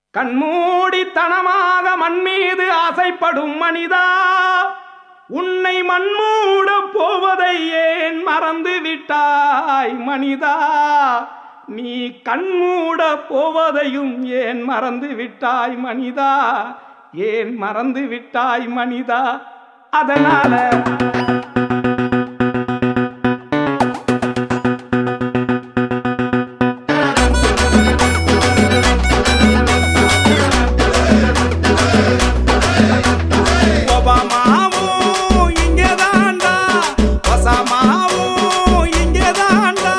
கண்மூடித்தனமாக மண் மீது ஆசைப்படும் மனிதா உன்னை மண்மூட போவதை ஏன் மறந்து விட்டாய் மனிதா நீ கண்மூட போவதையும் ஏன் மறந்து விட்டாய் மனிதா ஏன் மறந்து விட்டாய் மனிதா அதனால ஒபாமாவும் இங்கேதான்டா ஒசாமாவும் இங்கேதான்டா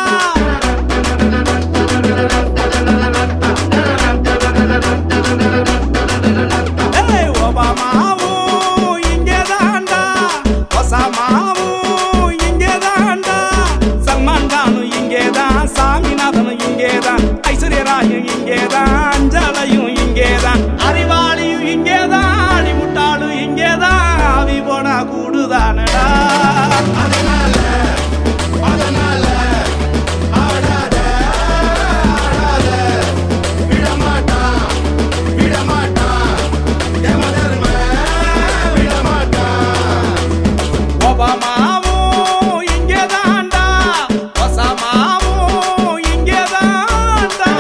ஏய், ஒபாமாவும் இங்கேதான்டா ஒசாமாவும் இங்கேதான்டா சல்மான் கானும் இங்கேதான் சாமிநாதனும் இங்கேதான் ஐஸ்வர்யராயும் இங்கேதான் அஞ்சலையும் இங்கேதான் அறிவாளியும் இங்கேதான் அடி முட்டாளும் இங்கேதான் அவி போனா கூடுதானடா அதனால அதனால ஆடாத ஆடாத விடமாட்டான் விடமாட்டான் யம தர்ம விடமாட்டான் ஒபாமாவும் இங்கேதான்டா ஒசாமாவும் இங்கேதான்டா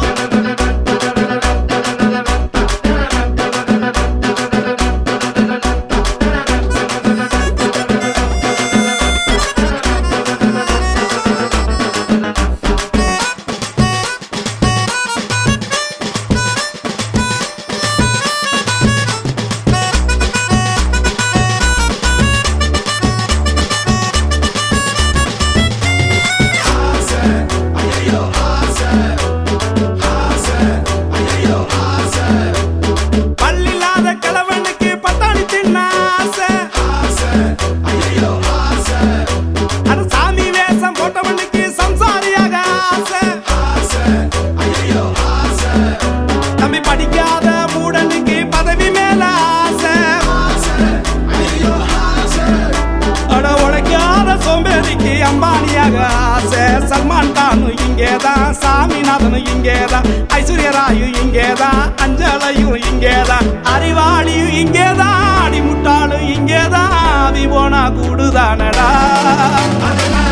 ஆசை ஐயோ ஆசை ஆசை ஐயோ ஆசை பல்லில்லாத கிழவனுக்கு பட்டாணி தின்ன ஆசை ஆசை ஐயோ ஆசை அட சாமி வேஷம் போட்டவனுக்கு சம்சாரியாக ஆசை ஆசை ஐயோ ஆசை தம்பி படிக்காத மூடனுக்கு பதவி மேல ஆசை ஆசை ஐயோ ஆசை அட உழைக்காத சோம்பேறிக்கு அம்பானியாக ஆசை சல்மான் கானும் இங்கேதான் சாமிநாதனும் இங்கேதான் ஐஸ்வர்யராயும் இங்கேதான் அஞ்சலையும் இங்கேதான் அறிவாளியும் இங்கேதான் அடி முட்டாளும் இங்கேதான் அவி போனா கூடுதானடா அதனால